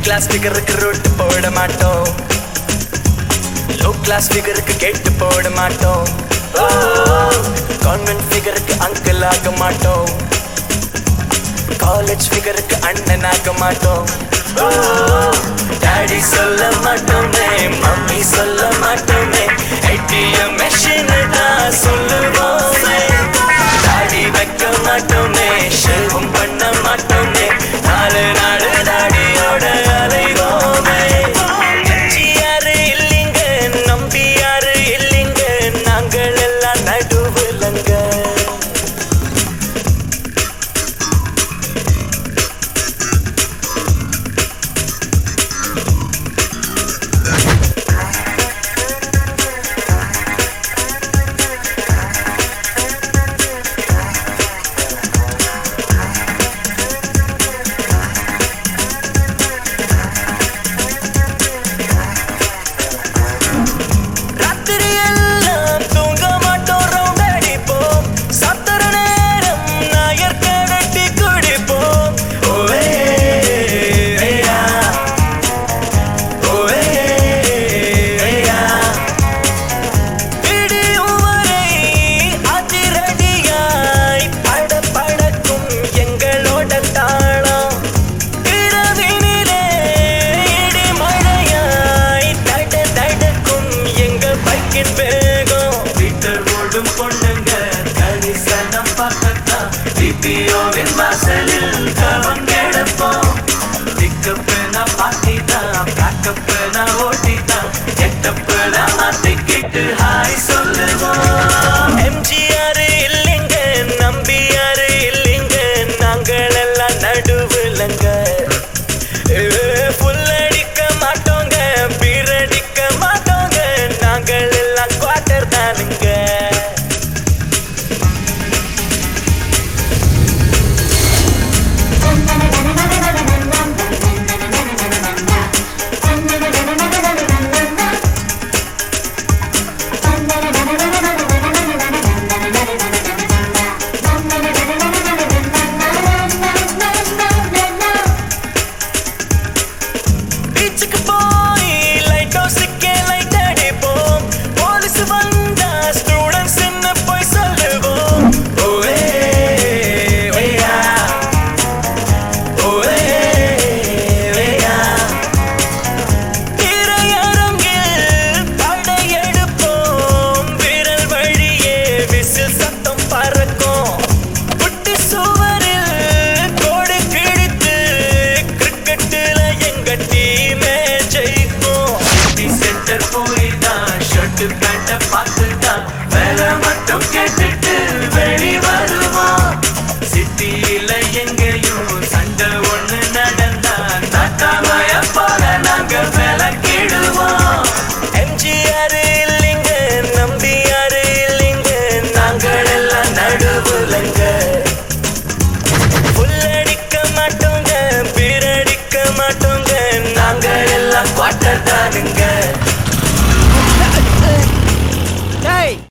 Class ஃபிகருக்கு road போட மாட்டோம் low class ஃபிகருக்கு கேட்டு போட மாட்டோம் கான்வென்ட் ஃபிகருக்கு அங்கிள் ஆக மாட்டோம் காலேஜ் ஃபிகருக்கு அண்ணன் ஆக மாட்டோம் டாடி சொல்ல மாட்டோமே மம்மி சொல்ல மாட்டோமே ஏடிஎம் மெஷின் தான் சொல்லுவோமே தாடி வைக்க மாட்டோமே ஷேவும் பண்ண மாட்டோமே நாலு நாடு தாடியோட அலைவோமே யாரு இல்லைங்க நம்பி யாரு இல்லைங்க நாங்கள் எல்லாம் நடுவுலங்க ராத்திரி எல்லாம் தூங்க மாட்டோம் ரவுண்ட் அடிப்போம் சத்தர நேரம் நாயர் கடட்டி குடிப்போம் ஓவே ஏயா. ஓவே ஏயா. விடியும் வரை அதிரடியாய் பட படக்கும் எங்களோட தாளம் இரவினிலே இடி மழையாய் தட தடக்கும் எங்க பைக்கின் வேகம் வீட்டர் ஓடும் பொண்ணுங்க கரிசனம் பார்க்கத்தான் டிபிஓவின் வாசலில் கவம் கிடப்போம் பிக்கப்பு நான் பாட்டிதான் பேக்கப்பு நான் ஓட்டிதான் கெட்டப்பு நான் மாத்திக்கிட்டு ஹாய் சொல்லுவோம் எம்ஜிஆர் இல்லைங்க நம்பியார் இல்லைங்க நாங்கள் எல்லாம் நடுவுலங்க புல்லடிக்க மாட்டோங்க பீரடிக்க மாட்டோங்க நாங்கள் எல்லாம் குவார்டர் தானுங்க பீச்சுக்கு போய் லைட் ஹவுஸுக்கே லைட் அடிப்போம் போலீஸ் வந்தா ஸ்டூடெண்ட்ஸ் என்ன போய் சொல்லுவோம் ஓவே ஓயா ஓவே ஓயா திரையரங்கில் படையெடுப்போம் விரல் வழியே விசில் சத்தம் பறக்கும் குட்டி சுவரில் கோடு கிழித்து கிரிக்கெட்டுல எங்க டீமே ஜெயிக்கும் சென்டர் போய் தான் ஷர்ட் பேண்ட பார்த்து தான் வேலை மட்டும் கேட்டுட்டு வெளி வருவோம் சிட்டியில எங்கேயும் சண்டை ஒண்ணு நடந்தா தட்டாமய போல நாங்க விளக்கிடுவோம் எம்ஜிஆர் இல்லைங்க நம்பியார் இல்லைங்க நாங்கள் எல்லாம் நடுவுலங்க புல்லடிக்க மாட்டோங்க பீரடிக்க மாட்டோங்க நாங்கள் எல்லாம் குவாட்டர் தானுங்க